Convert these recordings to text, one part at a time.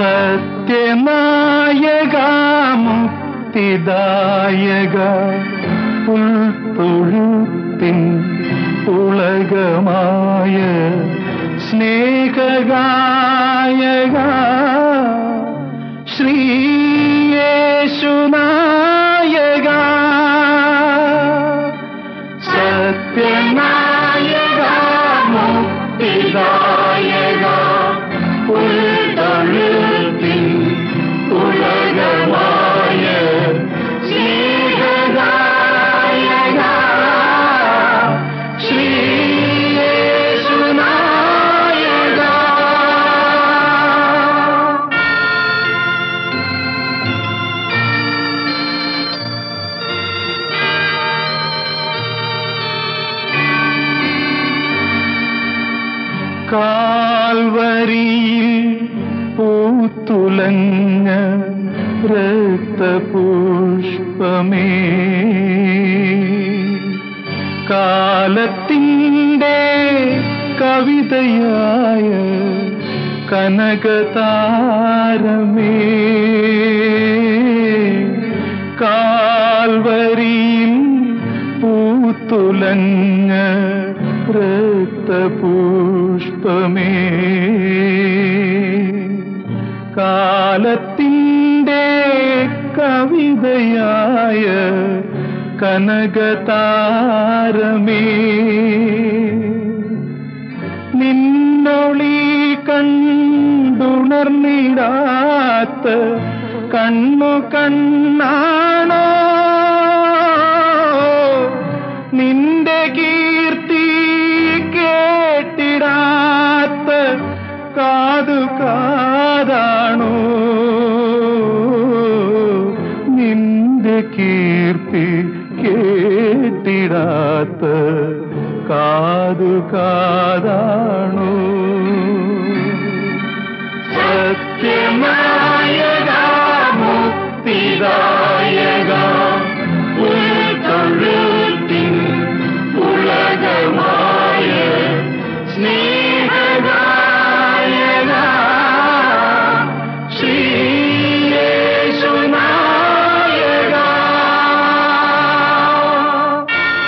സത്യനായക മുക്തിദായക ഉൾത്തൊഴുത്തിൻ ഉളകമായ സ്നേഹഗായക ശ്രീയേശുനായക സത്യനായക മുക്തിദായക ഉൾത്തൊഴുത്തിൻ ഉലകമായ സ്നേഹദായക ശ്രീയേശുനായക കാൽവരിയിൽ പൂത്തുലഞ്ഞ രക്തപുഷ്പമേ കാലത്തിൻ്റെ കവിതയായ കനകതാരമേ കാൽവരിയിൽ പൂത്തുലഞ്ഞ രക്തപുഷ്പമേ കാലത്തിൻ്റെ കവിതയായ കനകതാരമേ നിന്നൊളി കണ്ടുണർന്നിടാത്ത കണ്ണു കണ്ണാണോ നിന്റെ കീർത്തി കേട്ടിടാത്ത കാതു കാതാണോ നിന്റെ കീർത്തി കേട്ടിടാത്ത കാതു കാതാണോ സത്യനായക മുക്തിദായക ഉൾക്കൊഴുത്തിൻ ഉലകമായ സ്നേഹദായക ശ്രീയേശുനായക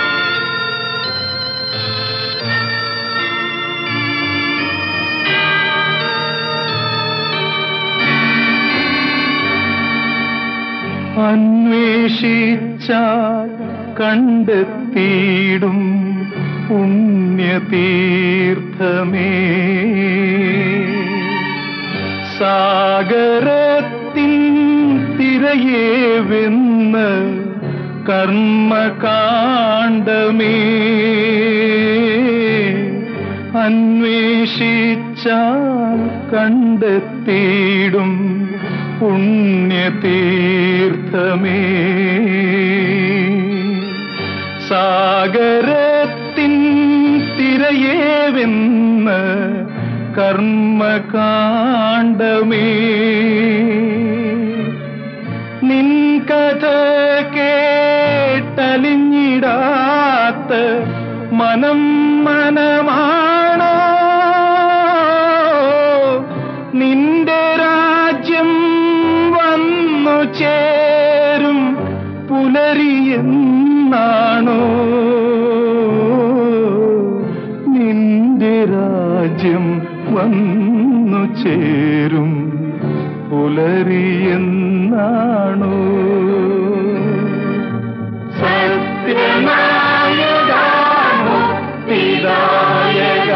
അന്വേഷിച്ചാൽ കണ്ടെത്തിയിടും പുണ്യതീർത്ഥമേ സാഗരത്തിൻ തിരയെ വെന്ന് കർമ്മകാണ്ഡമേ അന്വേഷിച്ചാൽ കണ്ടെത്തിയിടും പുണ്യതീർത്ഥമേ സാഗരത്തിൻ തിരയെ വെന്ന് കർമ്മകാണ്ഡമേ നിൻ കഥ കേട്ടലിഞ്ഞിടാത്ത മനം മനമാണോ നിന്റെ രാജ്യം വന്നു ചേരും പുലരിയെന്നാണോ നിന്റെ രാജ്യം വന്നു ചേരും പുലരിയെന്നാണോ സത്യനായക മുക്തിദായക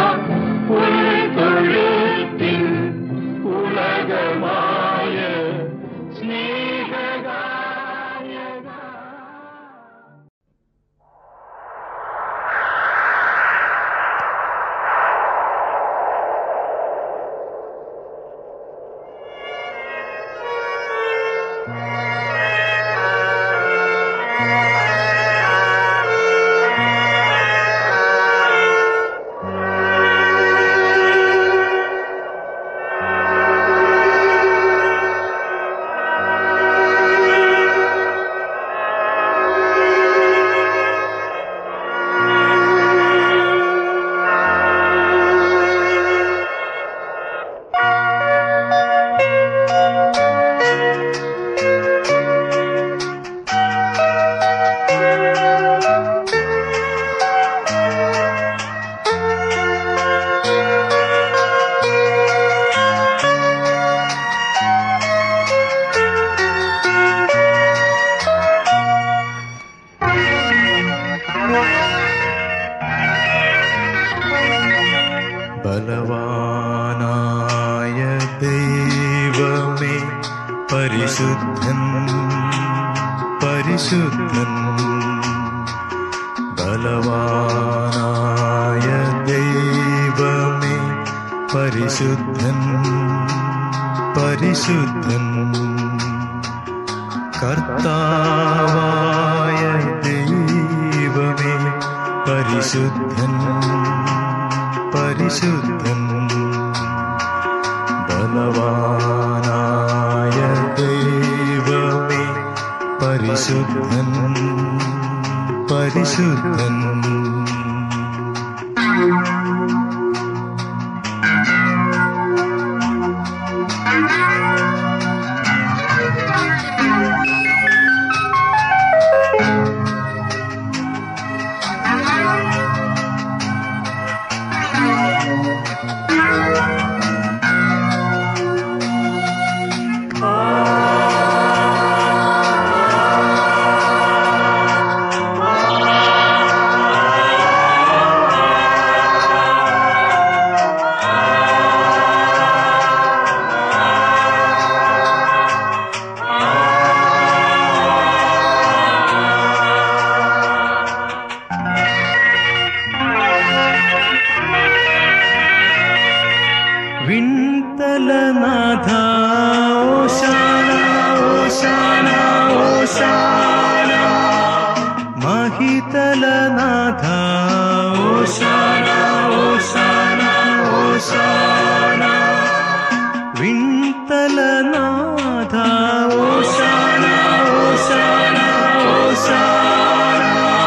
ഉൾക്കൊഴുത്തിൻ ഉലകമായ സ്നേഹഗായക Thank ബലവാനായ ദൈവമേ പരിശുദ്ധൻ പരിശുദ്ധൻ ബലവാനായ ദൈവമേ പരിശുദ്ധൻ പരിശുദ്ധൻ കർത്താവായ ദൈവമേ പരിശുദ്ധൻ പരിശുദ്ധൻ ബലവാനായ ദൈവമേ പരിശുദ്ധൻ പരിശുദ്ധൻ വിൺതലനാഥ ഓശാന ഓശാന ഓശാന മഹിതലനാഥ ഓശാന ഓശാന ഓശാന വിൺതലനാഥ ഓശാന ഓശാന ഓശാന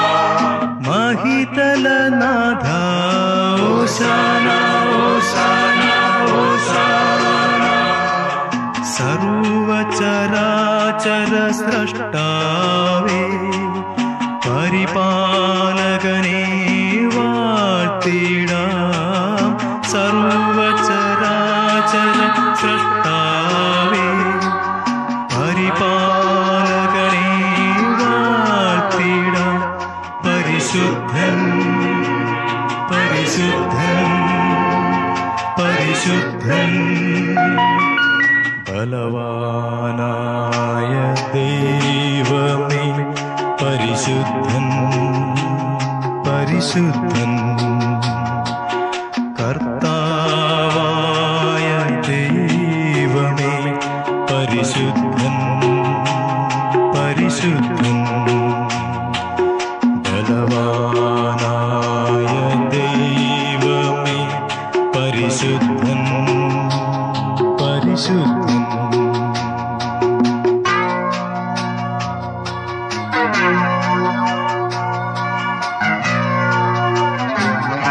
മഹിതലനാഥ ഓശാന ഓശാന ഓശാന സർവചരാചര സ്രഷ്ടാവേ പരിപാലകനെ വാഴ്ത്തിടാം സർവചരാചര സ്രഷ്ടാവേ പരിപാലകനെ വാഴ്ത്തിടാം പരിശുദ്ധൻ പരിശുദ്ധൻ പരിശുദ്ധൻ ബലവാനായ ദൈവമേ പരിശുദ്ധൻ പരിശുദ്ധൻ കർത്താവായ ദൈവമേ പരിശുദ്ധൻ പരിശുദ്ധൻ ബലവാനായ ദൈവമേ പരിശുദ്ധൻ പരിശുദ്ധൻ Thank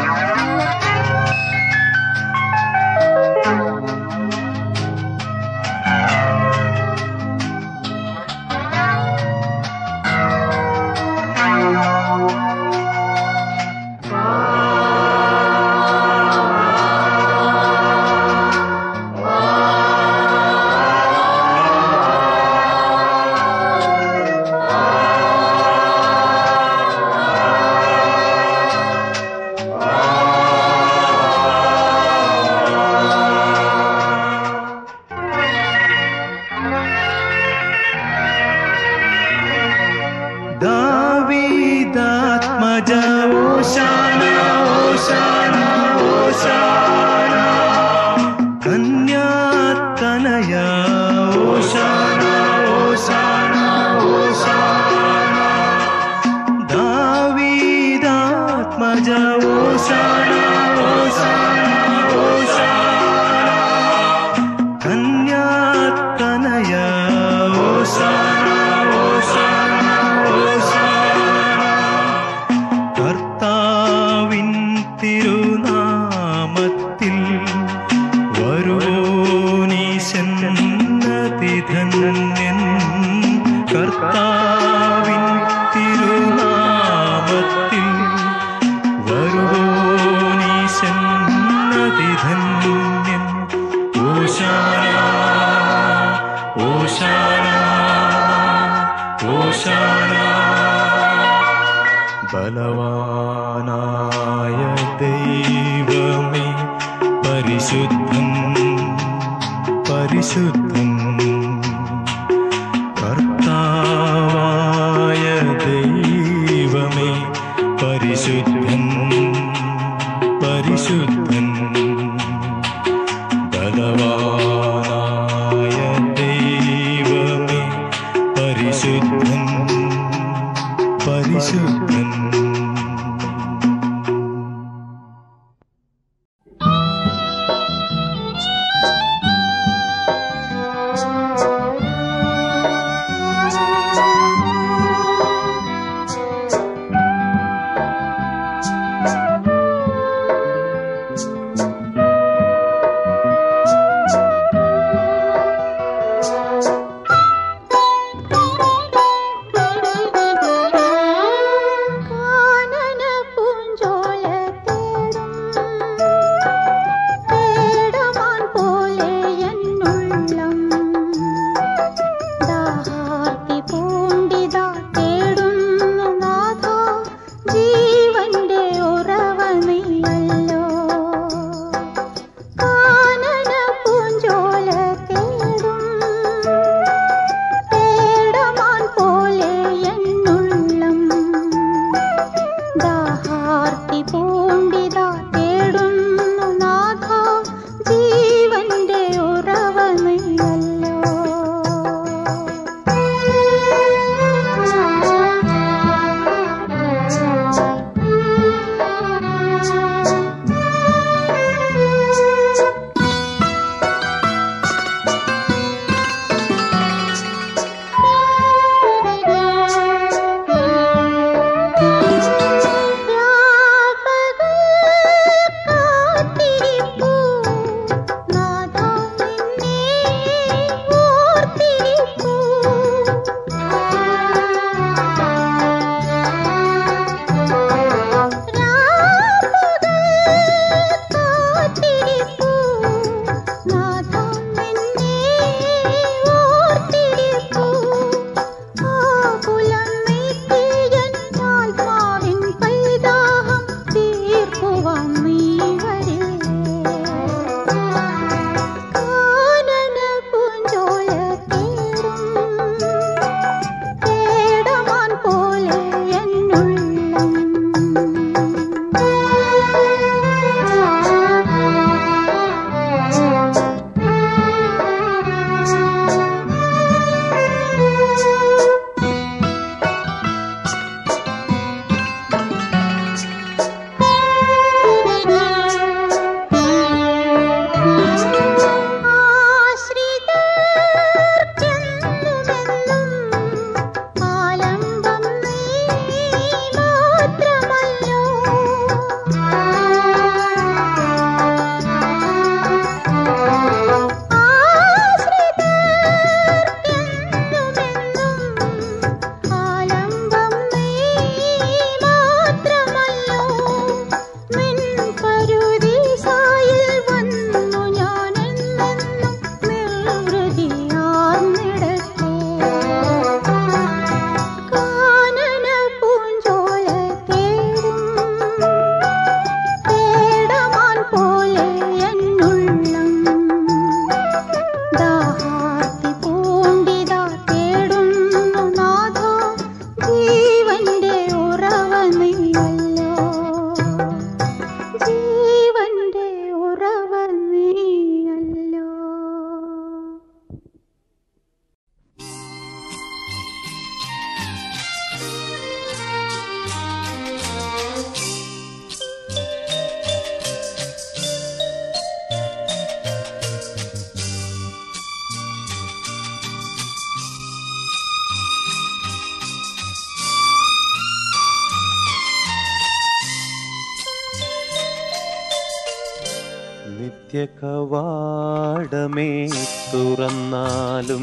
നിത്യ കവാടമേ തുറന്നാലും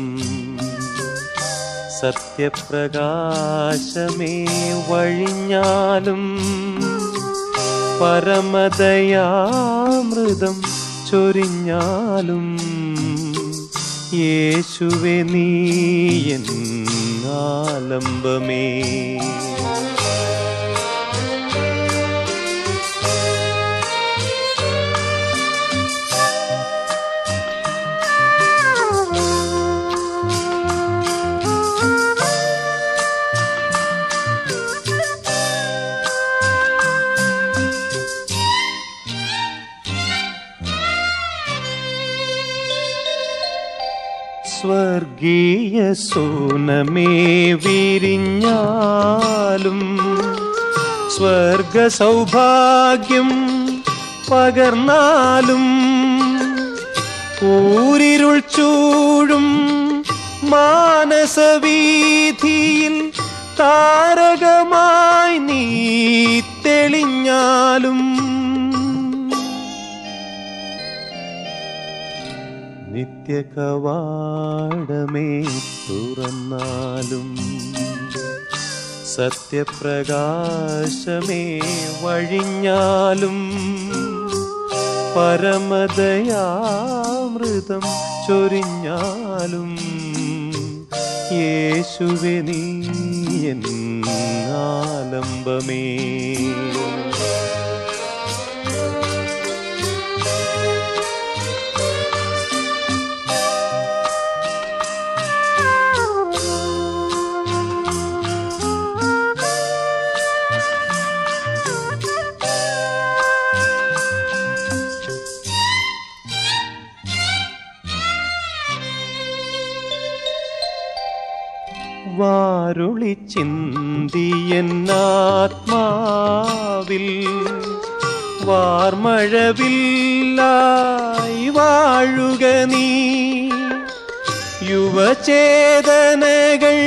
സത്യപ്രകാശമേ വഴിഞ്ഞാലും പരമദയാമൃതം ചൊരിഞ്ഞാലും യേശുവെ നീയൻ ആലംബമേ സ്വർഗീയ സോനമേ വിരിഞ്ഞാലും സ്വർഗ സൗഭാഗ്യം പകർന്നാലും ഊരിരുൾ ചൂഴും മാനസവീഥിയിൽ താരകമായി നീ തെളിഞ്ഞാലും നിത്യ കവാടമേ തുറന്നാലും സത്യപ്രകാശമേ വഴിഞ്ഞാലും പരമദയാമൃതം ചൊരിഞ്ഞാലും യേശുവെ നീ എൻ ആലംബമേ വാരുളി ചിന്തിയെന്നാത്മാവിൽ വാർമഴവില്ലായി വാഴുക നീ യുവചേതനകൾ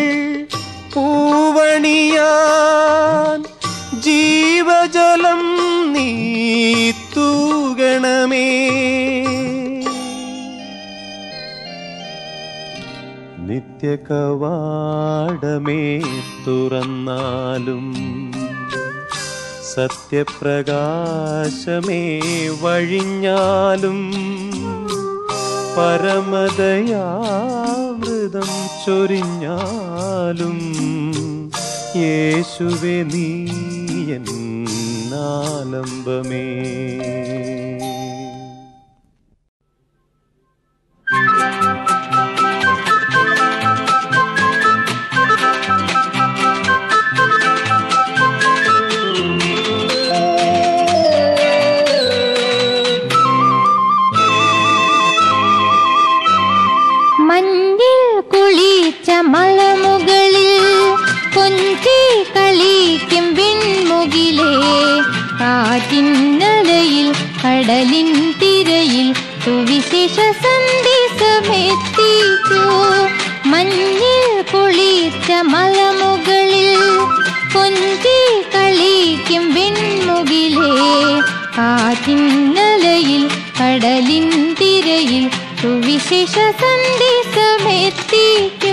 പൂവണിയാൻ ജീവജലം നീ തൂകണമേ നിത്യ കവാടമേ തുറന്നാലും സത്യപ്രകാശമേ വഴിഞ്ഞാലും പരമദയാമൃതം ചൊരിഞ്ഞാലും യേശുവെ നീ എന്നാലംബമേ മഞ്ഞിൽ കുളിച്ച മലമുകളിൽ കൊഞ്ചി കളിക്കും വിൺമുകിലേ കാറ്റിന്നലയിൽ കടലിൻ തിരയിൽ സുവിശേഷ സന്ദേശമെത്തിക്കൂ മഞ്ഞിൽ കുളിച്ച മലമുകളിൽ കൊഞ്ചി കളിക്കും വിൺമുകിലേ കാറ്റിന്നലയിൽ കടലിൻ തിരയിൽ സുവിശേഷ സന്ദേശമെത്തിക്കൂ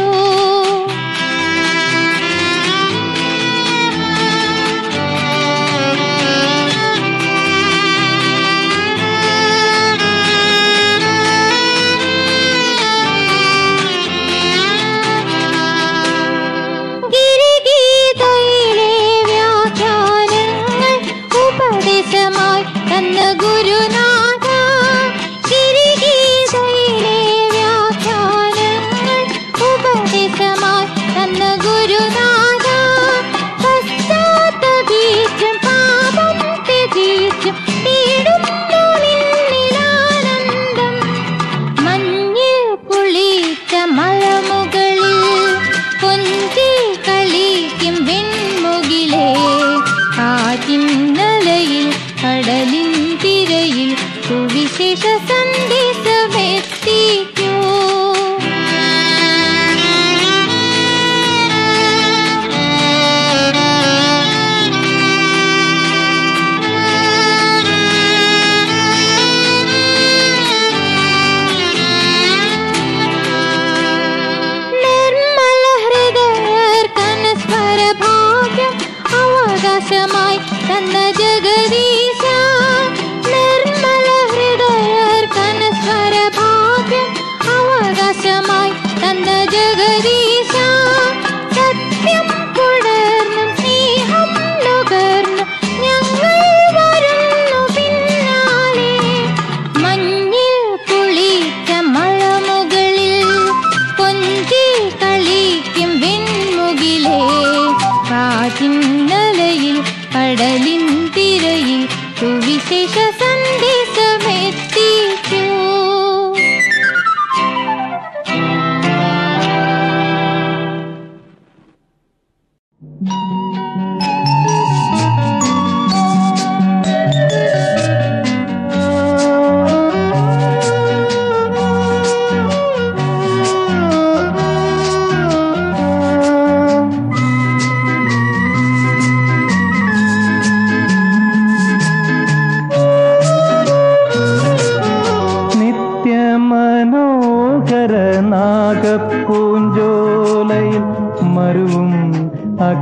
ഗിരിഗീതയിലെ വ്യാഖ്യാനങ്ങൾ ഉപദേശമായി തന്ന ഗുരുനാഥ ഗിരിഗീതയിലെ വ്യാഖ്യാനങ്ങൾ ഉപദേശമായി തന്ന ഗുരുനാഥ പശ്ചാത്തപിച്ചും പാപം ത്യജിച്ചും തേടുന്നു നിന്നിലാനന്ദം മഞ്ഞിൽ കുളിച്ച മലമുകളിൽ കൊഞ്ചി കളിക്കും വെൺമുകിലേ കാറ്റിന്നലയിൽ കടലിൻ തിരയിൽ സുവിശേഷ സന്ദേശമെത്തിക്കൂ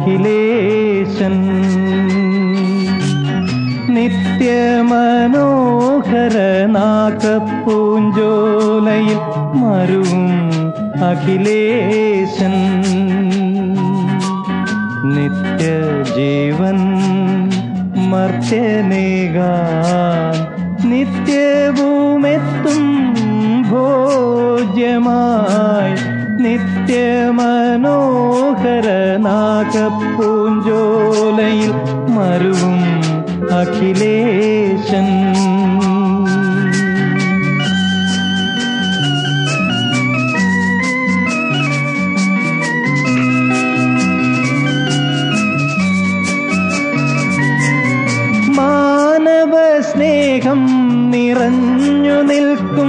അഖിലേശൻ നിത്യമനോഹര നാക്കപ്പൂഞ്ചോലയിൽ മരുവും അഖിലേശൻ നിത്യജീവൻ മർത്യനേകാൻ നിത്യഭൂമെത്തും ഭോജ്യമായി നിത്യമനോഹര നാഗപ്പൂഞ്ചോലയിൽ മരുവും അഖിലേശൻ മാനവ സ്നേഹം നിറഞ്ഞു നിൽക്കും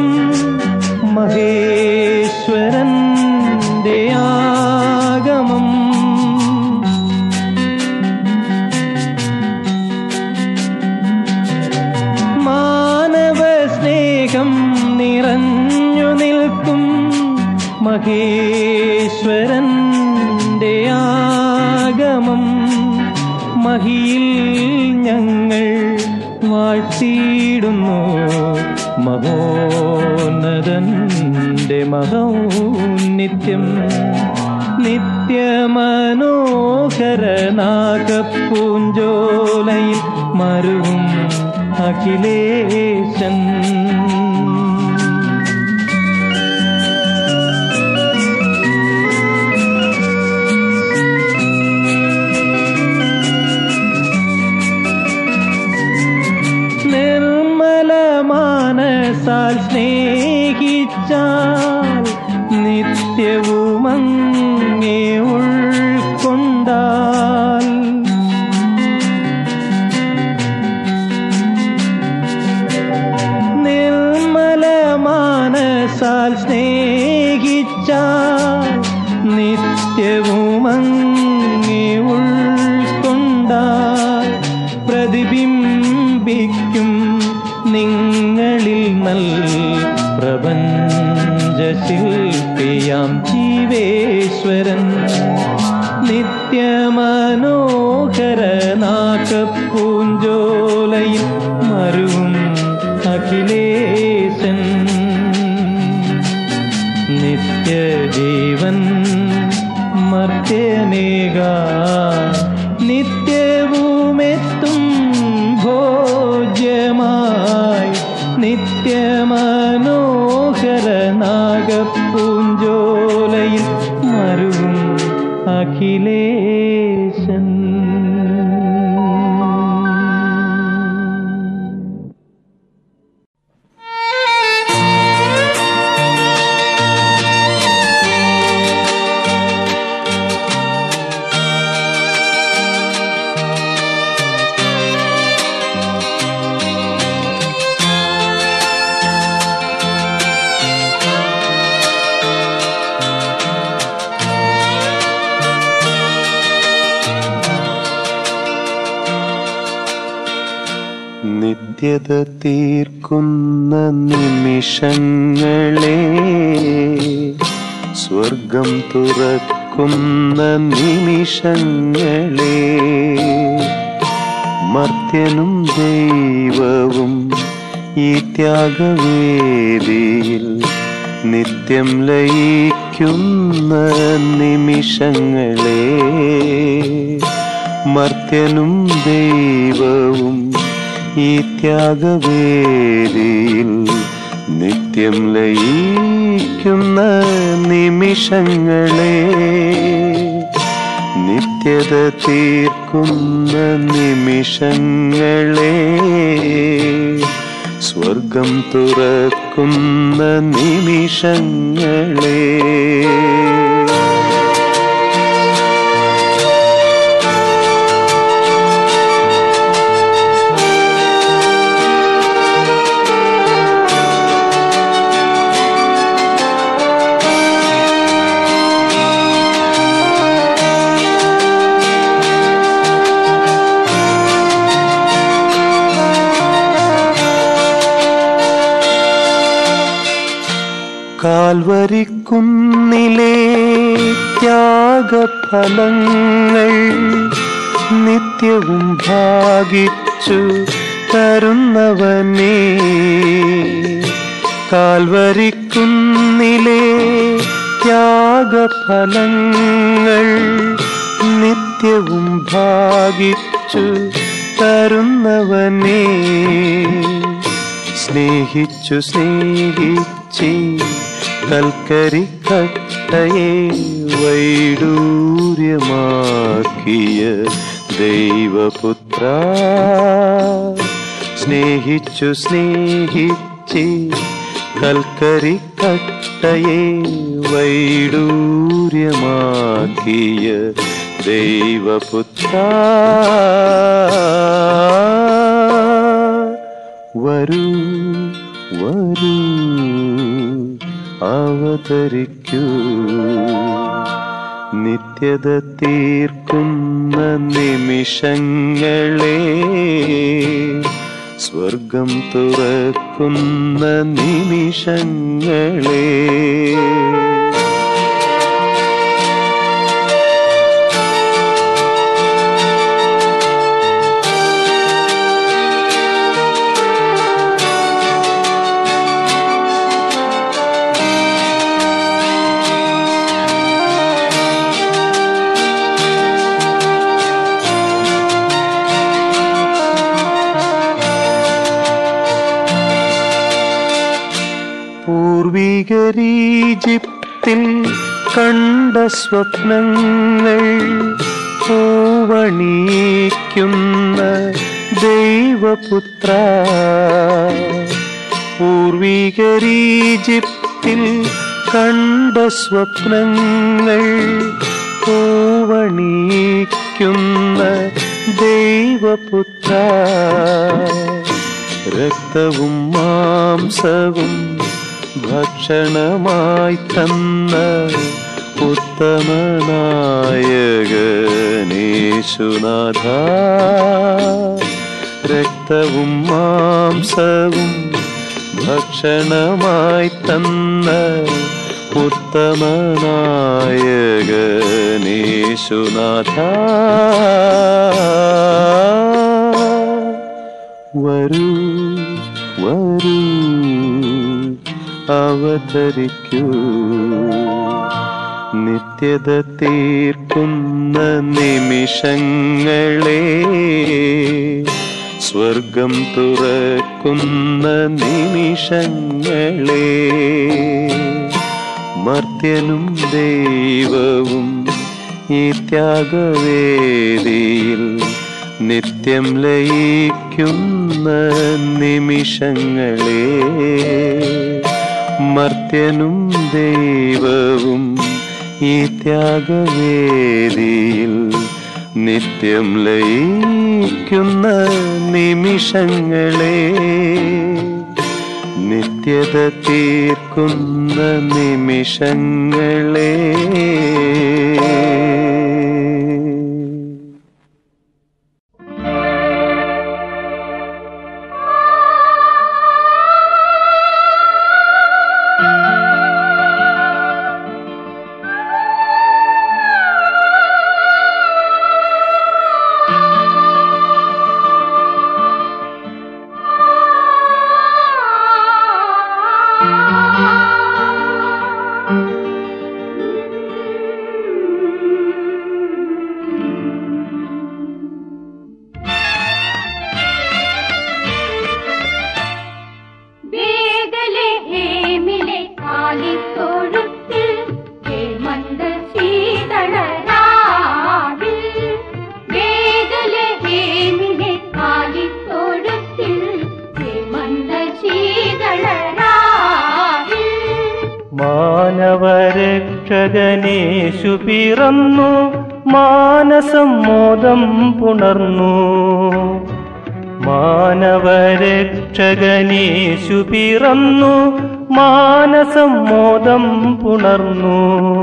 മഹേശ്വരന്റെ ആഗമം മാനവ സ്നേഹം നിറഞ്ഞു നിൽക്കും മഹേശ്വരന്റെ ആഗമം മഹിയിൽ ഞങ്ങൾ വാഴ്ത്തിയിടുന്നു മഹോന്നതന്റെ മഹൗന്നിത്യം നിത്യമനോഹര നാഗപ്പൂഞ്ചോലയിൽ മരുവും അഖിലേശൻ നിർമ്മല മാനസാൽ സ്നേഹിച്ചാൽ നിത്യവും അങ്ങേ ഉൾക്കൊണ്ടാൽ നിർമ്മല മാനസാൽ സ്നേഹിച്ചാൽ നിത്യവും അങ്ങേ ഉൾക്കൊണ്ടാൽ പ്രതിബിംബിക്കും നിങ്ങളിൽ നൽ പ്രപഞ്ച ശില്പിയാം ജീവേശ്വരൻ നിത്യമനോഹര നാക്കപ്പൂഞ്ചോലയിൽ മരുവും അഖിലേശൻ നിത്യജീവൻ മർത്യനേക നിത്യവുമെത്തും ഭോജ്യമായി നിത്യമനോഹര നാഗപ്പൂഞ്ചോലയിൽ മരുവും അഖിലേശൻ നിത്യത തീർക്കുന്ന നിമിഷങ്ങളെ സ്വർഗം തുറക്കുന്ന നിമിഷങ്ങളെ മർത്യനും ദൈവവും ഈ ത്യാഗവേദിയിൽ നിത്യം ലയിക്കുന്ന നിമിഷങ്ങളെ മർത്യനും ദൈവവും ഈ ത്യാഗവേദിയിൽ നിത്യം ലയിക്കുന്ന നിമിഷങ്ങളെ നിത്യത തീർക്കുന്ന നിമിഷങ്ങളെ സ്വർഗം തുറക്കുന്ന നിമിഷങ്ങളെ കാൽവരിക്കുന്നിലേ ത്യാഗഫലങ്ങൾ നിത്യവും ഭാഗിച്ചു തരുന്നവനേ കാൽവരിക്കുന്നിലെ ത്യാഗഫലങ്ങൾ നിത്യവും ഭാഗിച്ചു തരുന്നവനേ സ്നേഹിച്ചു സ്നേഹിച്ചി കൽക്കരി കട്ടയെ വൈഡൂര്യമാക്കിയ ദൈവപുത്ര സ്നേഹിച്ചു സ്നേഹിച്ചി കൽക്കരി കട്ടയെ വൈഡൂര്യമാക്കിയ ദൈവപുത്ര വരൂ വരൂ അവതരിക്കൂ നിത്യത തീർക്കുന്ന നിമിഷങ്ങളെ സ്വർഗം തുറക്കുന്ന നിമിഷങ്ങളെ പൂർവികരീജിപ്തിൽ കണ്ട സ്വപ്നങ്ങൾ പൂവണീക്കുന്ന ദൈവപുത്ര പൂർവികരീജിപ്തിൽ കണ്ട സ്വപ്നങ്ങൾ പൂവണീക്കുന്ന ദൈവപുത്ര രക്തവും മാംസവും ഭക്ഷണമായി തന്ന ഉത്തമനായകനേശുനാഥ രക്തവും മാംസവും ഭക്ഷണമായി തന്ന ഉത്തമനായകനേശുനാഥ വരൂ വരൂ അവതരിക്കൂ നിത്യത തീർക്കുന്ന നിമിഷങ്ങളെ സ്വർഗം തുറക്കുന്ന നിമിഷങ്ങളെ മർത്യനും ദൈവവും ഈ ത്യാഗവേദിയിൽ നിത്യം ലയിക്കുന്ന നിമിഷങ്ങളെ മർത്യനും ദൈവവും ഈ ത്യാഗവേദിയിൽ നിത്യം ലയിക്കുന്ന നിമിഷങ്ങളെ നിത്യത തീർക്കുന്ന നിമിഷങ്ങളെ വേഗലെ ഹേമിലെ കാലിത്തൊഴുത്തിൽ ഹേമന്ത ശീതളരാവിൽ വേഗലെ ഹേമിലെ കാലിത്തൊഴുത്തിൽ ഹേമന്ത ശീതളരാവിൽ മാനവരക്ഷകനേശു പിറന്നു മാനസം മോദം പുണർന്നു മാനവരക്ഷകനേശു പിറന്നു മാനസം മോദം പുണർന്നു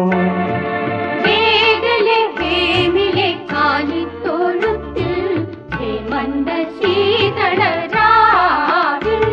വേഗലെ ഹേമിലെ കാലിത്തൊഴുത്തിൽ ഹേമന്ത ശീതളരാവിൽ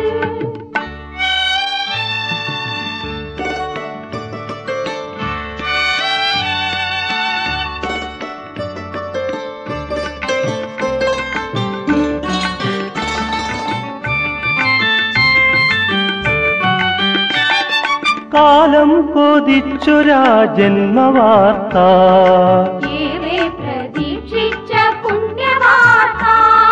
കാലം കൊതിച്ചൊരാ ജന്മവാർത്ത ഏറെ പ്രതീക്ഷിച്ച പുണ്യവാർത്ത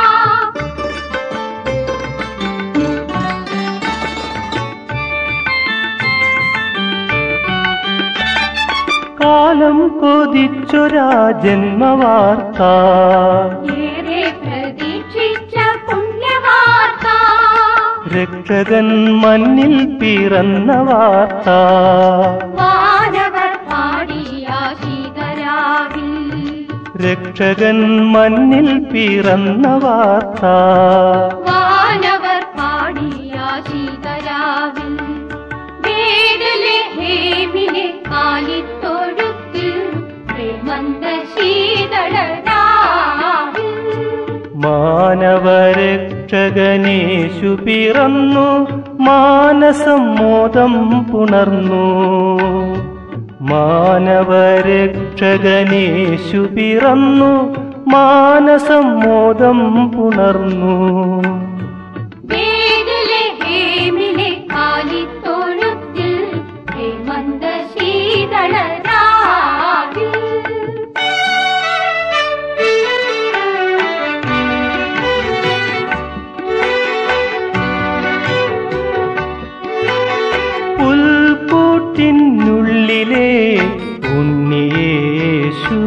കാലം കൊതിച്ചൊരാ ജന്മവാർത്ത ഏറെ പ്രതീക്ഷിച്ച പുണ്യവാർത്ത രക്ഷകൻ മണ്ണിൽ പിറന്ന വാർത്ത വാനവർ പാടിയ ശീതരാവിൽ രക്ഷകൻ മണ്ണിൽ പിറന്ന വാർത്ത വാനവർ പാടിയ ശീതരാവിൽ വേദലഹേമിലെ കാലിത്തൊഴുത്തിൽ പ്രേമന്ത ശീതളരാവിൽ മാനവരക്ഷകനേശു പിറന്നു മാനസം മോദം പുണർന്നു മാനവരക്ഷകനേശു പിറന്നു മാനസം മോദം പുണർന്നു വേദലഹേമിലെ കാലിത്തൊഴുത്തിൽ പ്രേമന്ത ശീതളരാവിൽ പുൽക്കൂട്ടിനുള്ളിലെ ഉണ്ണിയേശു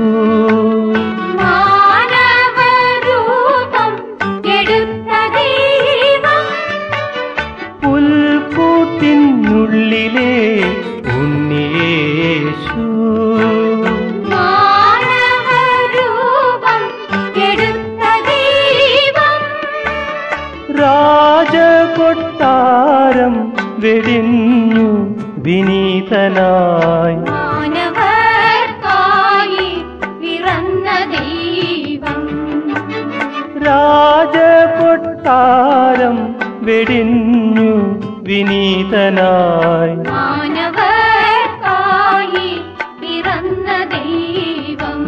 മാനവരൂപം എടുത്ത ദൈവം പുൽക്കൂട്ടിനുള്ളിലെ ഉണ്ണിയേശു മാനവരൂപം എടുത്ത ദൈവം രാജകൊട്ടാരം വെടിഞ്ഞു വിനീതനായി മാനവർക്കായി പിറന്ന ദൈവം രാജകൊട്ടാരം വെടിഞ്ഞു വിനീതനായി മാനവർക്കായി പിറന്ന ദൈവം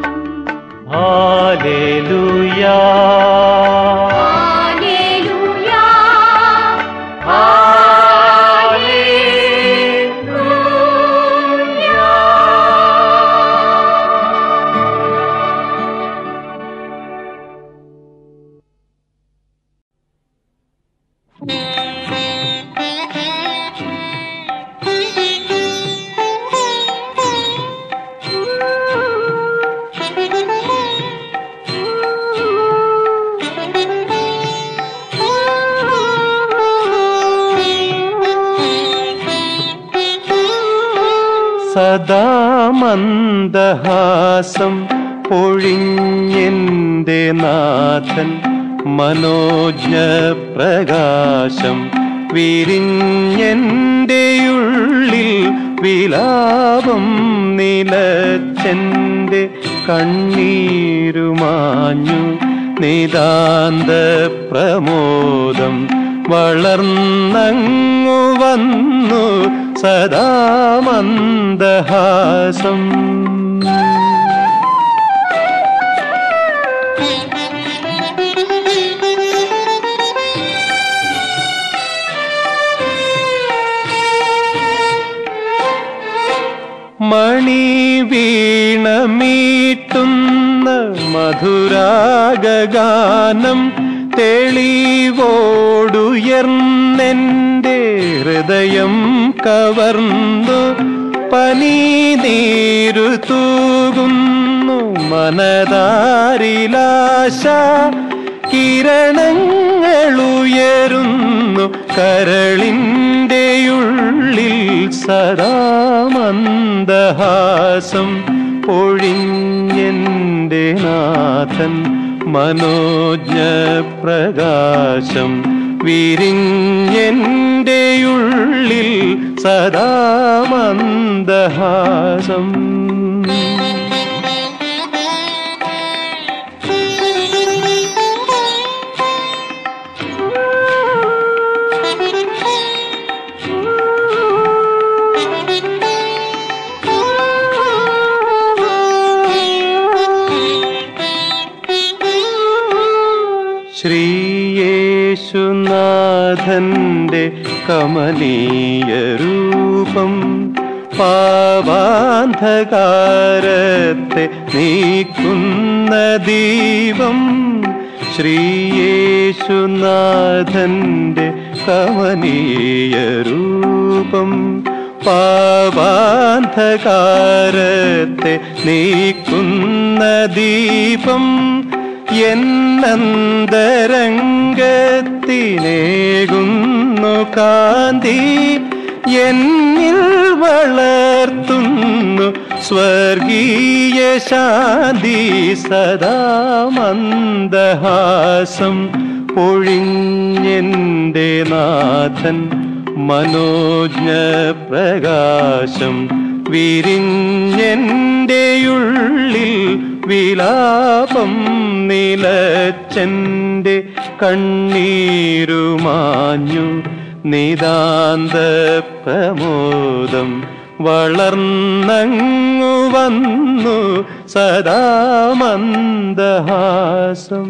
ഹാലേലൂയാ ഹല്ലേലൂയാ സദാ മന്ദഹാസം പൊഴിഞ്ഞെന്റെ നാഥൻ മനോജ്ഞ പ്രകാശം വിരിഞ്ഞെന്റെ ഉള്ളിൽ വിലാപം നിലച്ചെന്റെ കണ്ണീരുമാഞ്ഞു നിതാന്ത പ്രമോദം വളർന്നങ്ങു വന്നു സദാ മന്ദഹാസം മണി വീണമീട്ടുന്ന മധുരാഗാനം തെളിവോടുയർന്നെന്റെ ഹൃദയം കവർന്നു പനി നീരു തൂകുന്നു മനതാരിലാശ കിരണങ്ങളുയരുന്നു കരളിൻ്റെ ഉള്ളിൽ സദാ മന്ദഹാസം പൊഴിഞ്ഞെന്റെ നാഥൻ മനോജ്ഞ പ്രകാശം വിരിഞ്ഞെന്റെ ഉള്ളിൽ സദാ മന്ദഹാസം ശ്രീയേശുനാഥന്റെ കമനീയ രൂപം പാവാന്ധകാരത്തെ നീക്കുന്ന ദീപം ശ്രീയേശുനാഥന്റെ കമനീയ രൂപം പാവാന്ധകാരത്തെ നീക്കുന്ന ദീപം എന്നന്തരംഗത്തിനേകുന്നു കാന്തി എന്നിൽ വളർത്തുന്നു സ്വർഗീയ ശാന്തി സദാ മന്ദഹാസം ഒഴിഞ്ഞെൻ്റെ നാഥൻ മനോജ്ഞ പ്രകാശം വിരിഞ്ഞെൻ്റെയുള്ളിൽ വിലാപം നിലച്ചെൻ്റെ കണ്ണീരുമാഞ്ഞു നിതാന്ത പ്രമോദം വളർന്നങ്ങു വന്നു സദാ മന്ദഹാസം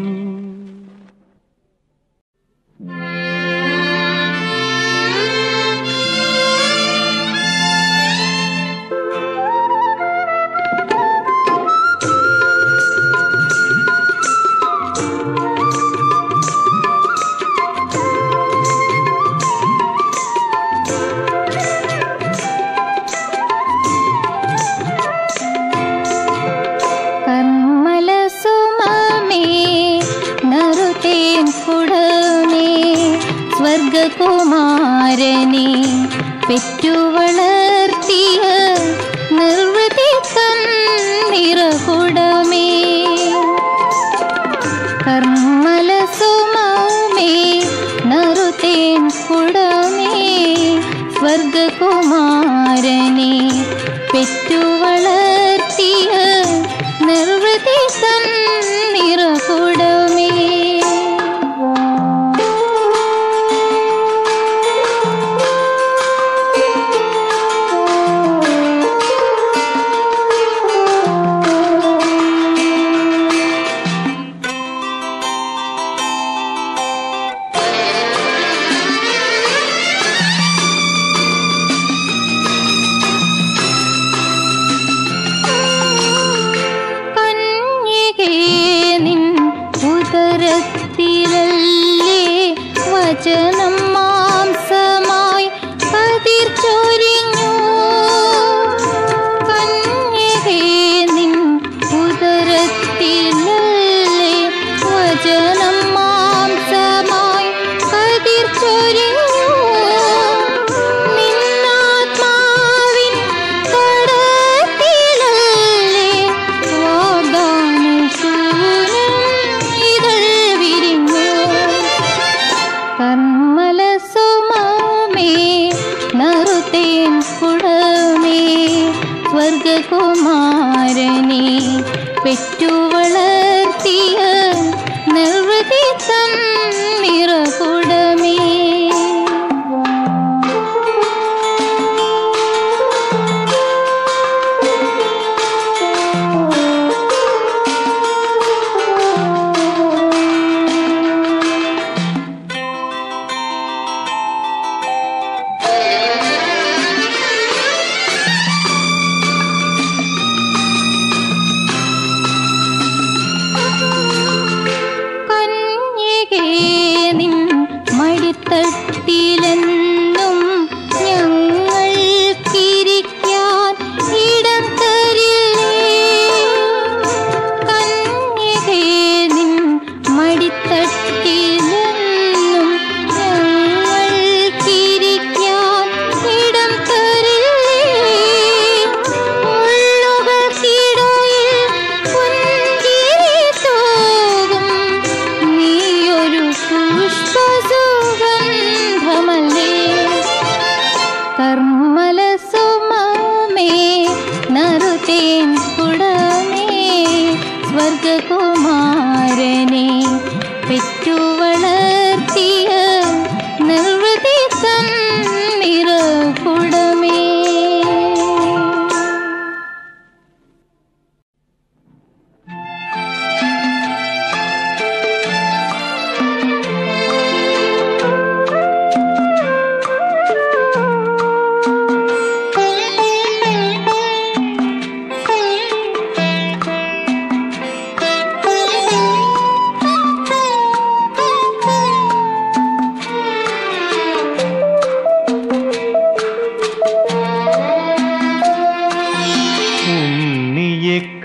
കർമ്മല സുമമേ നറുതേൻ കുടമേ സ്വർഗകുമാരനെ പെറ്റു വളർത്തിയ നിർവൃതി നിറകുടമേ കർമ്മല സുമമേ നറുതേൻ കുടമേ സ്വർഗകുമാരനെ പെറ്റു വളർത്തിയ നിർവൃതി നിറകുടമേ കന്യകേ നിൻ ഉദരത്തിലല്ലേ വചനം മാംസമായി കതിർ ചൊരിഞ്ഞു കന്യകേ നിൻ ഉദരത്തിലല്ലേ വചനം മാംസമായി കതിർ ചൊരിഞ്ഞു നിന്നാത്മാവിൻ കടത്തിലല്ലേ വാഗ്ദാനശൂന്യം ഇതൾ വിരിഞ്ഞു കർമ്മല സുമമേ നറുതേൻ കുടമേ സ്വർഗകുമാരനെ പെറ്റു വളർത്തിയ നിർവൃതി നിറകുടമേ കന്യകേ നിൻ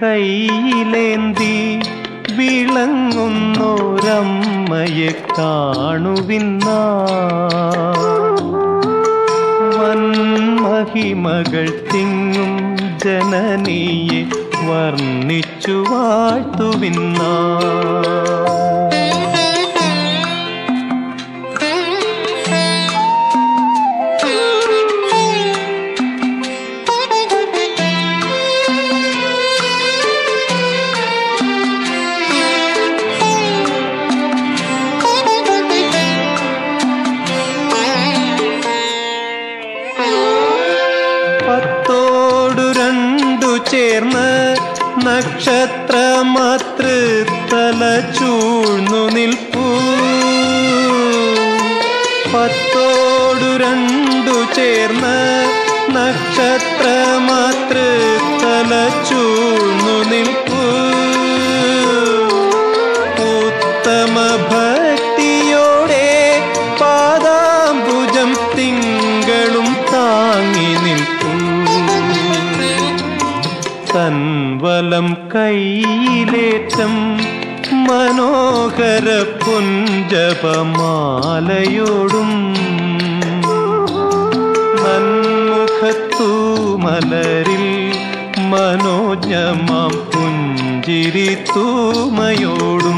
കയ്യിലേന്തി വിളങ്ങുന്നോരമ്മയെ കാണുവിന്ന വൻമഹിമകൾ തിങ്ങും ജനനിയെ വർണ്ണിച്ചു വാഴ്ത്തുവിന്ന പത്തോടു രണ്ടു ചേർന്ന് നക്ഷത്രമാതൃത്തല ചൂഴ്ന്നു നിൽപ്പൂ പത്തോടു രണ്ടു ചേർന്ന് നക്ഷത്രമാതൃത്തല ചൂഴ്ന്നു നിൽപ്പൂ ഉത്തമ ഭക്തിയോടെ പാദാംബുജം തിങ്കളും താങ്ങി നിൽക്കൂ തൻവലം കയ്യിലേറ്റം മനോഹര പുഞ്ചപമാലയോടും നന്മുഖത്തു മലരിൽ മനോജ്ഞമാം പുഞ്ചിരി തൂമയോടും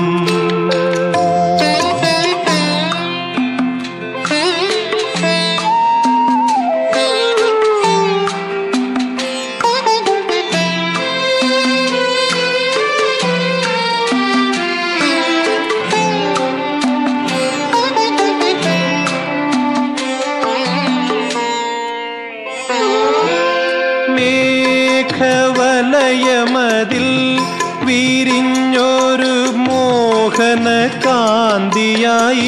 മേഘവലയമതിൽ വിരിഞ്ഞൊരു മോഹന കാന്തിയായി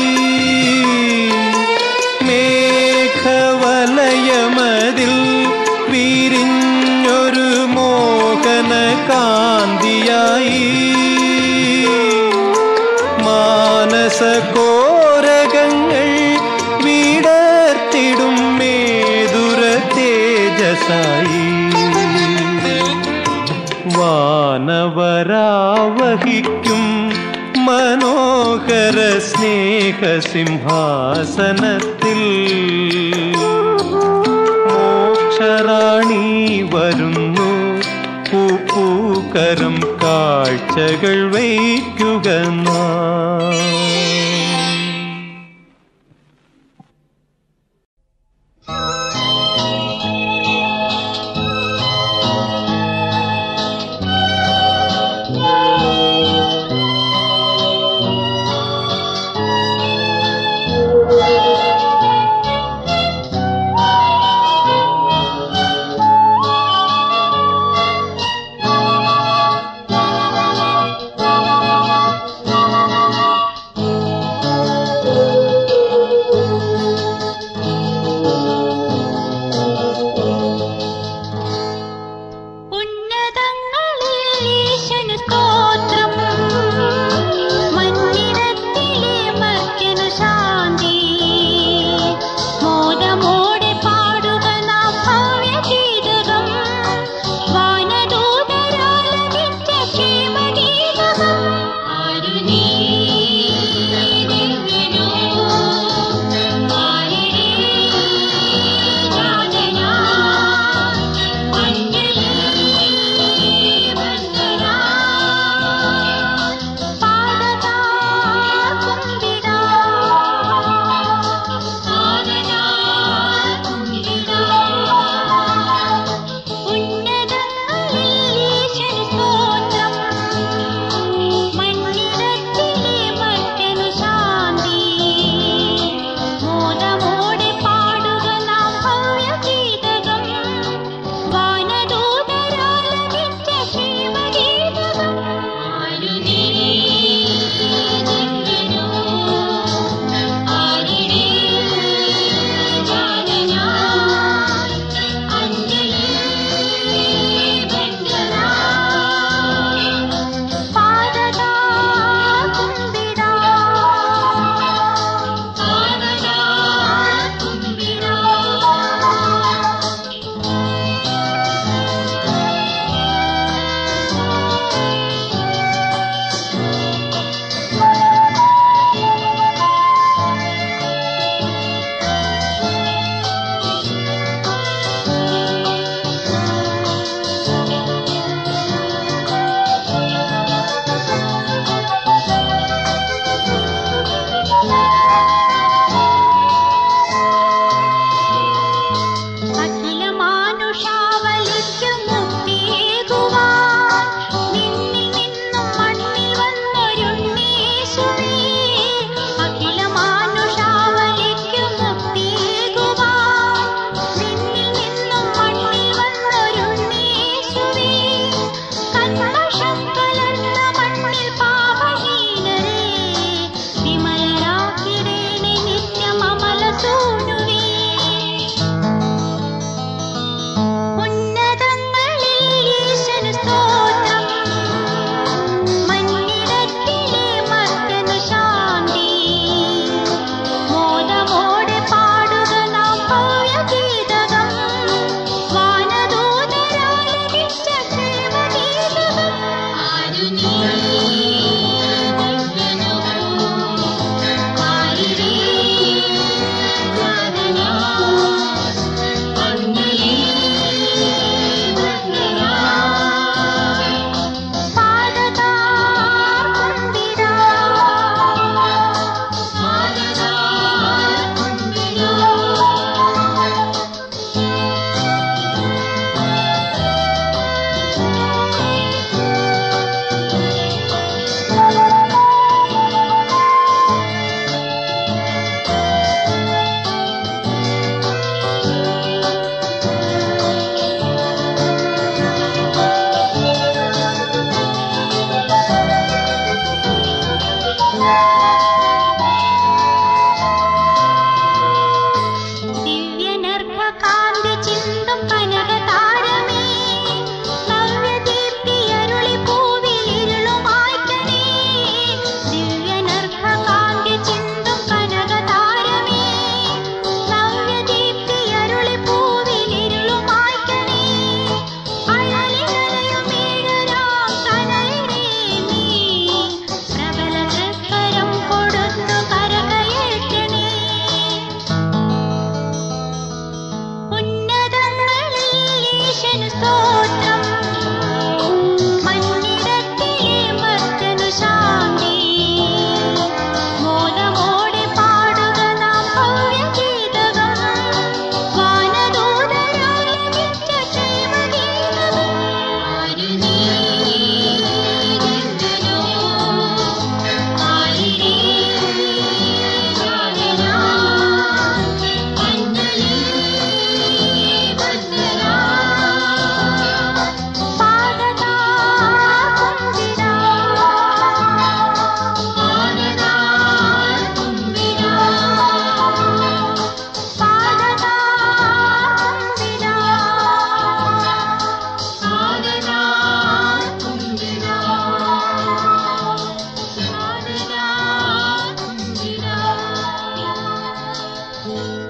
മേഘവലയമതിൽ വിരിഞ്ഞൊരു മോഹന കാന്തിയായി മാനസകോരകങ്ങൾ വീടർത്തിടും മേതുര തേജസായി വാനവരാവഹിക്കും മനോഹര സ്നേഹസിംഹാസനത്തിൽ മോക്ഷറാണി വരുന്നു പൂപ്പൂക്കരം കാഴ്ചകൾ വയ്ക്കുക നാം. Thank കാന്തി ചിന്തും കനകതാരമേ നവ്യദീപ്തിയരുളി പൂവിൽ ഇരുളുമായ്ക്കണേ ദിവ്യനർഘ കാന്തി ചിന്തും കനകതാരമേ നവ്യദീപ്തിയരുളി പൂവിൽ ഇരുളുമായ്ക്കണേ അഴലിലലയുമീഴരാം കനലിനെ നീ പ്രബല തൃക്കരം കൊടുത്തു കരകയറ്റണേ ഉന്നതങ്ങളിൽ ഈശനു സ്തോത്രം മന്നിടത്തിലെ മർത്തനു ശാന്തി മോദമോടെ പാടുക നാം ഭവ്യഗീതകം വാനദൂതരാൽ ലഭിച്ച ക്ഷേമഗീതകം ആരുനീരഞ്ജനോ ആയിരേ രാജനാ അഞ്ജലി വന്ദനാ പാദനാ കുംഭിരാ പാദനാ കുംഭിരാ പാദനാ കുംഭിരാ പാദനാ കുംഭിരാ പാദനാ കുംഭിരാ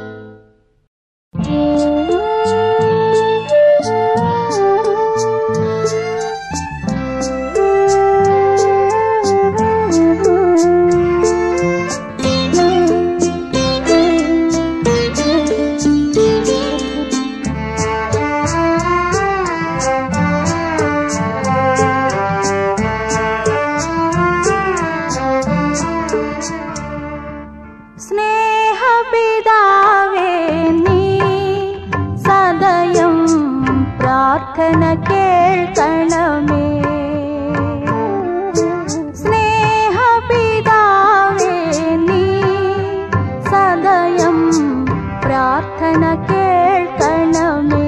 സ്നേഹപിതാവേ നീ സദയം പ്രാർത്ഥന കേൾക്കണമേ സ്നേഹപിതാവേ നീ സദയം പ്രാർത്ഥന കേൾക്കണമേ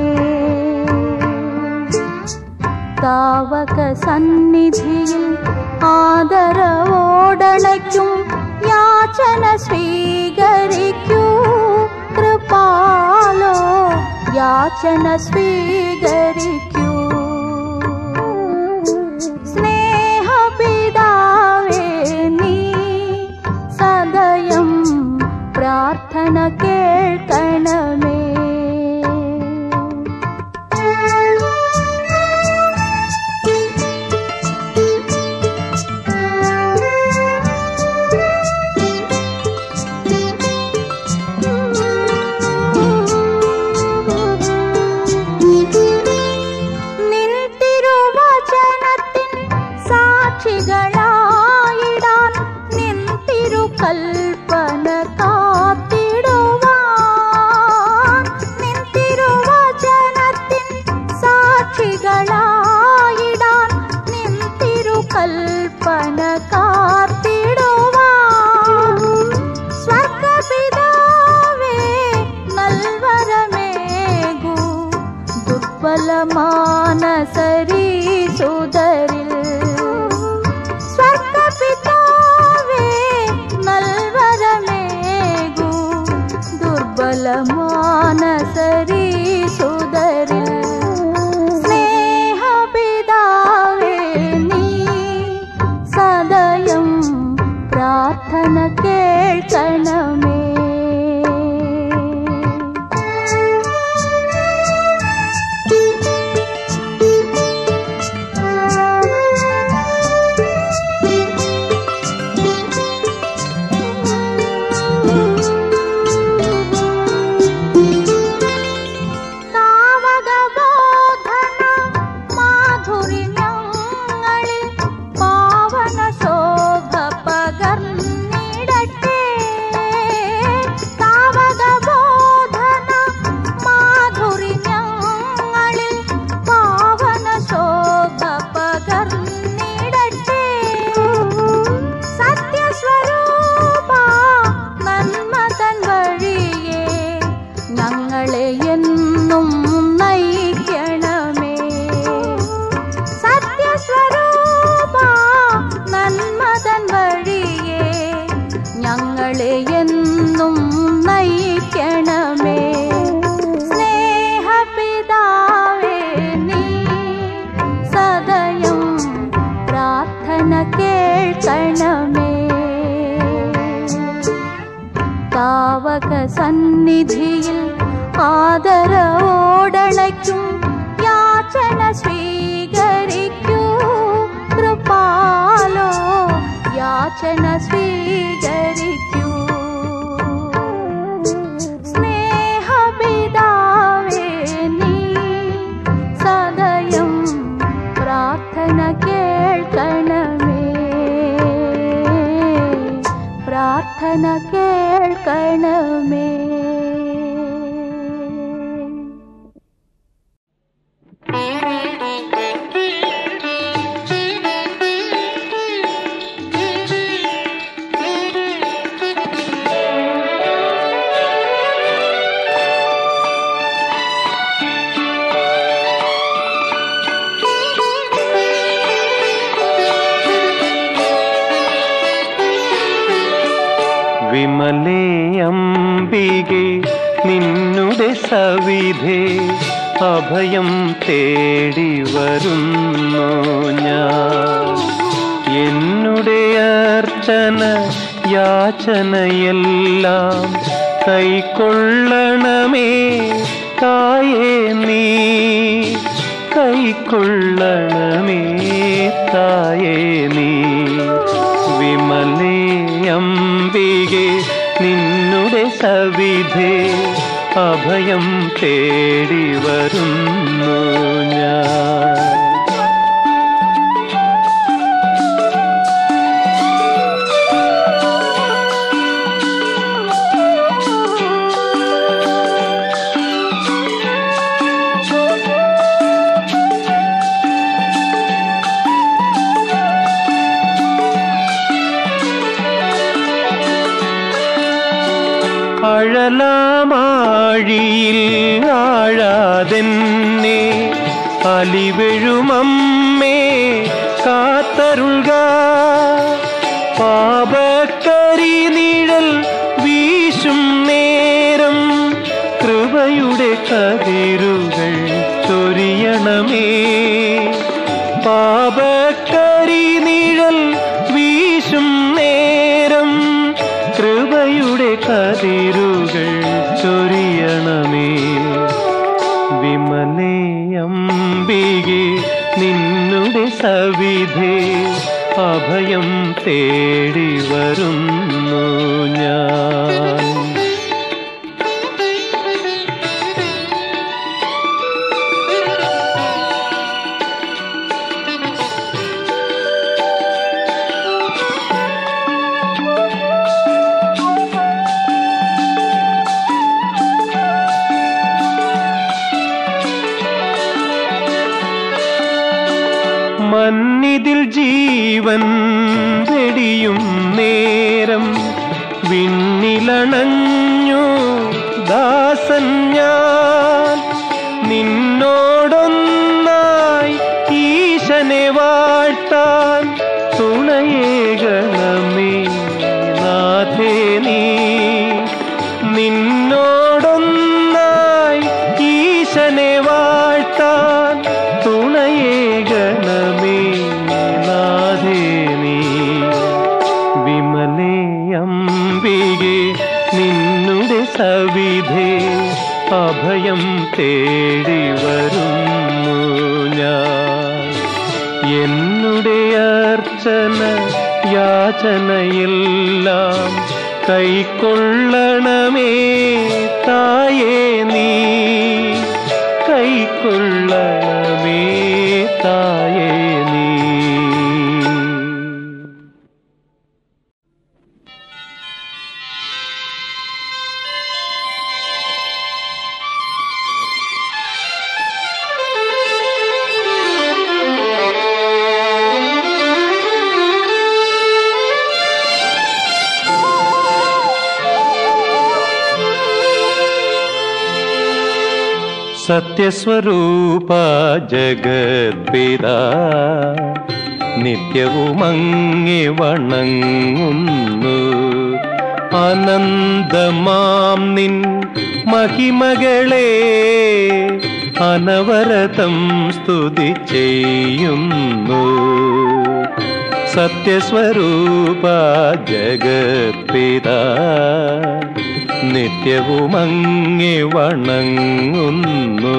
താവക സന്നിധിയിൽ ആദരവോടണയ്ക്കും യാചന സ്വീകരിക്കൂ കൃപാലോ യാചന സ്വീകരിക്കൂ സ്നേഹപിതാവേ നീ സദയം പ്രാർത്ഥന കേൾക്കണമേ നിൻ തിരുവചനത്തിൻ സാക്ഷികളായിടാൻ നിൻ തിരുകൽപ്പന കാത്തിടുവാൻ നിൻ തിരുവചനത്തിൻ സാക്ഷികളായിടാൻ നിൻ തിരുകൽപ്പന കാത്തിടുവാൻ സ്വർഗപിതാവേ നൽവരമേകൂ ദുർബലമാനസരീ സുതരിൽ സ്വർഗപിതാവേ നൽവരമേകൂ ദുർബലമാനസരീ സുതരിൽ സ്നേഹപിതാവേ നീ സദയം പ്രാർത്ഥന കേൾക്കണമേ സന്നിധിയിൽ ആദരവോടണയ്ക്കും യാചന സ്വീകരിക്കൂ കൃപാലോ യാചന സ്വീകരിക്കൂ സ്നേഹപിതാവേ നീ സദയം പ്രാർത്ഥന കേൾക്കണമേ പ്രാർത്ഥന കേൾക്കണമേ വിമലേ അംബികെ നിന്നുടെ സവിധേ അഭയം തേടി വരുന്നു ഞാൻ എന്നുടെ അർച്ചന യാചനയെല്ലാം കൈക്കൊള്ളണമേ തായേ നീ കൈക്കൊള്ളണമേ തായേ നീ വിമലേ അംബികെ നിന്നുടെ സവിധേ അഭയം തേടി വരുന്നു ഞാൻ അഴലാമാഴിയിൽ ആഴാതെന്നെ അലിവെഴുമമ്മേ കാത്തരുൾക പാപക്കരി നിഴൽ വീശും നേരം കൃപയുടെ കതിരുകൾ ചൊരിയണമേ പാപക്കരി നിഴൽ വീശും നേരം കൃപയുടെ കതിരുകൾ ചൊരിയണമേ വിമലേ അംബികെ നിന്നുടെ സവിധേ അഭയം തേടി വരുന്നു ഞാൻ മന്നിതിൽ ജീവൻ വെടിയും നേരം വിണ്ണിലണഞ്ഞു ദാസൻ ഞാൻ നിന്നോടൊന്നായി ഈശനെ വാഴ്ത്താൻ തുണയേകണമേ നാഥേ നീ നിന്നോടൊന്നായി ഈശനെ വാഴ്ത്താൻ തുണയേകണമേ നാഥേ നീ വിമലേ അംബികെ നിന്നുടെ സവിധേ അഭയം തേടി വരുന്നു ഞാൻ എന്നുടെ അർച്ചന യാചനയെല്ലാം കൈക്കൊള്ളണമേ തായേ നീ കൈക്കൊള്ളണമേ തായേ നീ സത്യസ്വരൂപ ജഗദ്പിത നിത്യവും അങ്ങെ വണങ്ങുന്നു അനന്തമാം നിൻ മഹിമകളെ അനവരതം സ്തുതി ചെയ്യുന്നു സത്യസ്വരൂപ ജഗദ്പിത നിത്യവും അങ്ങെ വണങ്ങുന്നു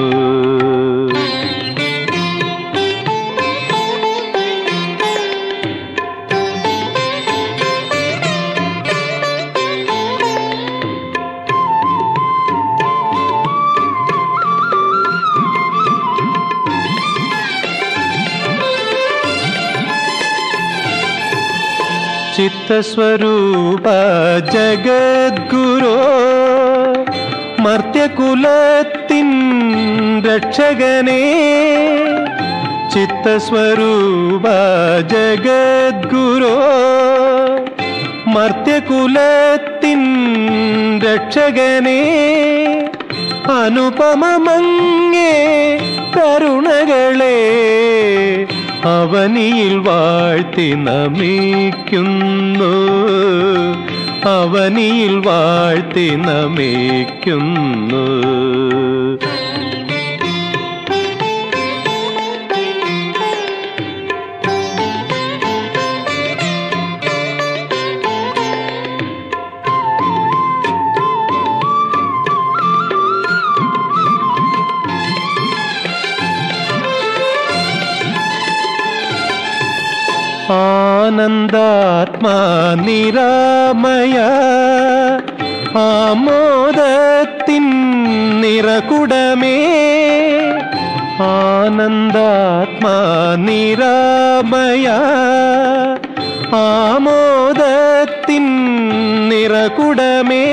ചിത്തസ്വരൂപ ജഗദ്ഗുരോ മർത്യകുലത്തിൻ രക്ഷകനേ ചിത്തസ്വരൂപ ജഗദ്ഗുരോ മർത്യകുലത്തിൻ രക്ഷകനേ അനുപമമങ്ങേ കരുണകളെ അവനിയിൽ വാഴ്ത്തി നമിക്കുന്നു അവനിയിൽ വാഴ്ത്തി നമിക്കുന്നു ആനന്ദാത്മാ നിരാമയ ആമോദത്തിൻ നിറകുടമേ ആനന്ദാത്മാ നിരാമയ ആമോദത്തിൻ നിറകുടമേ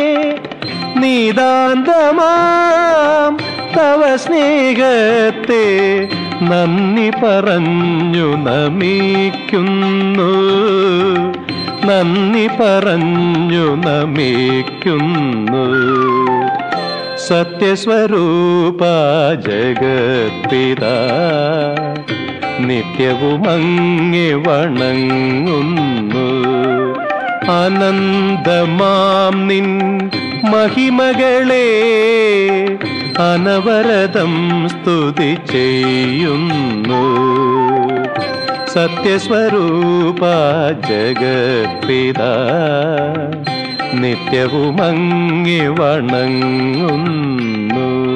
നീതാന്തമാം തവ സ്നേഹത്തെ നന്ദി പറഞ്ഞു നമിക്കുന്നു നന്ദി പറഞ്ഞു നമിക്കുന്നു സത്യസ്വരൂപ ജഗത്പിത നിത്യവും അങ്ങെ വണങ്ങുന്നു അനന്തമാം നിൻ മഹിമകളെ അനവരതം സ്തുതി ചെയ്യുന്നു സത്യസ്വരൂപ ജഗത്പിത നിത്യവും അങ്ങെ വണങ്ങുന്നു